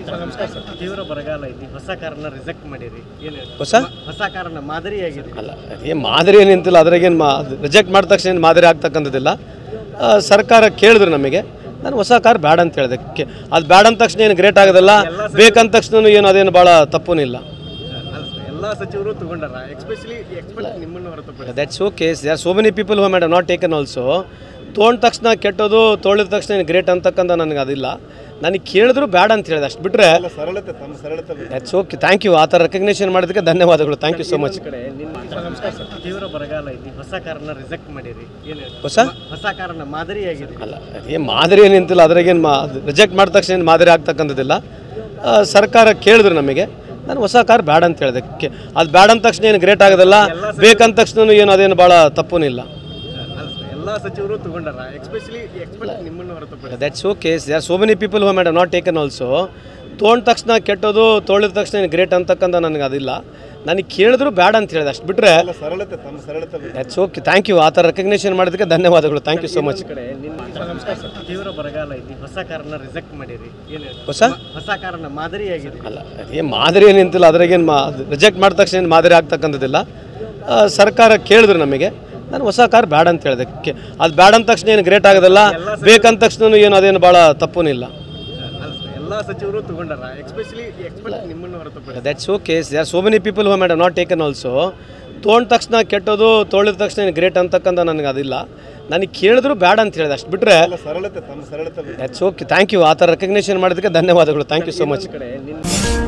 ನಮಸ್ಕಾರ ಸರ್ ತೀವ್ರ ಬರಗಾಲ ಐತಿ ಹೊಸ ಕಾರನ್ನ ರಿಜೆಕ್ಟ್ ಮಾಡಿರಿ ಏನು ಹೊಸ ಹೊಸ ಕಾರನ್ನ ಮಾದರಿಯಾಗಿದೆ ಅಲ್ಲ ಏನು ಮಾದರಿ ಏನು ನಿಂತಿಲ್ಲ ಅದ್ರಾಗೇನು ಮಾ ರಿಜೆಕ್ಟ್ ಮಾಡಿದ ತಕ್ಷಣ ಏನು ಮಾದರಿ ಆಗ್ತಕ್ಕಂಥದ್ದಿಲ್ಲ ಆ, ಸರ್ಕಾರ ಕೇಳಿದ್ರು ನಮಗೆ ನಾನು ಹೊಸ ಕಾರ್ ಬೇಡ ಅಂತ ಹೇಳಿದೆ ಕೆ- ಅದು ಬೇಡ ಅಂದ ತಕ್ಷಣ ಏನು ಗ್ರೇಟ್ ಆಗೋದಿಲ್ಲ ಬೇಕಂದ ತಕ್ಷಣ ಏನು ಅದೇನು ಭಾಳ ತಪ್ಪೂನಿಲ್ಲ ಅಲ್ಲ ಸರ್ ಎಲ್ಲ ಸಚಿವರು ತಗೊಂಡಾರ ಎಕ್ಸ್ಪೆಷಲಿ ಎಕ್ಸ್ಪೆಕ್ಟ್ ನಿಮ್ಮನ್ನು ಹೊರತುಪಡಿಸಿ that's okay they are so many people who mad not taken also ತೊಗೊಂಡ ತಕ್ಷಣ ಕೆಟ್ಟೋದು ತೊಳೆದ ತಕ್ಷಣ ಏನು ಗ್ರೇಟ್ ಅಂತಕ್ಕಂಥ ನನಗೆ ಅದಿಲ್ಲ ನನಗೆ ಕೇಳಿದ್ರು ಬೇಡ ಅಂತ ಹೇಳಿದೆ ಅಷ್ಟು ಬಿಟ್ಟರೆ ಸರಳತೆ ತಮ್ಮ ಸರಳತೆ ದಟ್ಸ್ ಓಕೆ ಥ್ಯಾಂಕ್ ಯು ಆ ಥರ ರೆಕಗ್ನೇಷನ್ ಮಾಡೋದಕ್ಕೆ ಧನ್ಯವಾದಗಳು ಥ್ಯಾಂಕ್ ಯು ಸೊ ಮಚ್ ಕಡೆ ನಿಮ್ಮ ನಮಸ್ಕಾರ ಸರ್ ತೀವ್ರ ಬರಗಾಲ ಐತಿ ಹೊಸ ಕಾರನ್ನ ರಿಜೆಕ್ಟ್ ಮಾಡಿರಿ ಏನು ಹೊಸ ಹೊಸ ಕಾರನ್ನ ಮಾದರಿಯಾಗಿದೆ ಅಲ್ಲ ಏನು ಮಾದರಿ ಏನು ನಿಂತಿಲ್ಲ ಅದ್ರಾಗೇನು ಮಾ ರಿಜೆಕ್ಟ್ ಮಾಡಿದ ತಕ್ಷಣ ಏನು ಮಾದರಿ ಆಗ್ತಕ್ಕಂಥದ್ದಿಲ್ಲ ಆ, ಸರ್ಕಾರ ಕೇಳಿದ್ರು ನಮಗೆ ನಾನು ಹೊಸ ಕಾರ್ ಬೇಡ ಅಂತ ಹೇಳಿದೆ ಕೆ- ಅದು ಬೇಡ ಅಂದ ತಕ್ಷಣ ಏನು ಗ್ರೇಟ್ ಆಗೋದಿಲ್ಲ ಬೇಕಂದ ತಕ್ಷಣ ಏನು ಅದೇನು ಭಾಳ ತಪ್ಪೂನಿಲ್ಲ ಅಲ್ಲ ಸರ್ ಎಲ್ಲ ಸಚಿವರು ತಗೊಂಡಾರ ಎಕ್ಸ್ಪೆಷಲಿ ಎಕ್ಸ್ಪೆಕ್ಟ್ ನಿಮ್ಮನ್ನು ಹೊರತುಪಡಿಸಿ that's okay they are so many people who mad not taken also ತೊಗೊಂಡ ತಕ್ಷಣ ಕೆಟ್ಟೋದು ತೊಳೆದ ತಕ್ಷಣ ಏನು ಗ್ರೇಟ್ ಅಂತಕ್ಕಂಥ ನನಗೆ ಅದಿಲ್ಲ ನನಗೆ ಕೇಳಿದ್ರು ಬೇಡ ಅಂತ ಹೇಳಿದೆ ಅಷ್ಟು ಬಿಟ್ಟರೆ ಸರಳತೆ ತಮ್ಮ ಸರಳತೆ ದಟ್ಸ್ ಓಕೆ ಥ್ಯಾಂಕ್ ಯು ಆ ಥರ ರೆಕಗ್ನೇಷನ್ ಮಾಡೋದಕ್ಕೆ ಧನ್ಯವಾದಗಳು ಥ್ಯಾಂಕ್ ಯು ಸೊ ಮಚ್ ಕಡೆ ನಿಮ್ಮ ನಮಸ್ಕಾರ ಸರ್ ತೀವ್ರ ಬರಗಾಲ ಐತಿ ಹೊಸ ಕಾರನ್ನ ರಿಜೆಕ್ಟ್ ಮಾಡಿರಿ ಏನು ಹೊಸ ಹೊಸ ಕಾರನ್ನ ಮಾದರಿಯಾಗಿದೆ ಅಲ್ಲ ಏನು ಮಾದರಿ ಏನು ನಿಂತಿಲ್ಲ ಅದ್ರಾಗೇನು ಮಾ ರಿಜೆಕ್ಟ್ ಮಾಡಿದ ತಕ್ಷಣ ಏನು ಮಾದರಿ ಆಗ್ತಕ್ಕಂಥದ್ದಿಲ್ಲ ಆ, ಸರ್ಕಾರ ಕೇಳಿದ್ರು ನಮಗೆ ನಾನು ಹೊಸ ಕಾರ್ ಬೇಡ ಅಂತ ಹೇಳಿದೆ ಕೆ- ಅದು ಬೇಡ ಅಂದ ತಕ್ಷಣ ಏನು ಗ್ರೇಟ್ ಆಗೋದಿಲ್ಲ ಬೇಕಂದ ತಕ್ಷಣ ಏನು ಅದೇನು ಭಾಳ ತಪ್ಪೂನಿಲ್ಲ ಅಲ್ಲ ಸರ್ ಎಲ್ಲ ಸಚಿವರು ತಗೊಂಡಾರ ಎಕ್ಸ್ಪೆಷಲಿ ಎಕ್ಸ್ಪೆಕ್ಟ್ ನಿಮ್ಮನ್ನು ಹೊರತುಪಡಿಸಿ that's okay they are so many people who mad not taken also ತೊಗೊಂಡ ತಕ್ಷಣ ಕೆಟ್ಟೋದು ತೊಳೆದ ತಕ್ಷಣ ಏನು ಗ್ರೇಟ್ ಅಂತಕ್ಕಂಥ ನನಗೆ ಅದಿಲ್ಲ ನನಗೆ ಕೇಳಿದ್ರು ಬೇಡ ಅಂತ ಹೇಳಿದೆ ಅಷ್ಟು ಬಿಟ್ಟರೆ ಸರಳತೆ ತಮ್ಮ ಸರಳತೆ ದಟ್ಸ್ ಓಕೆ ಥ್ಯಾಂಕ್ ಯು ಆ ಥರ ರೆಕಗ್ನೇಷನ್ ಮಾಡೋದಕ್ಕೆ ಧನ್ಯವಾದಗಳು ಥ್ಯಾಂಕ್ ಯು ಸೊ ಮಚ್ ಕಡೆ ನಿಮ್ಮ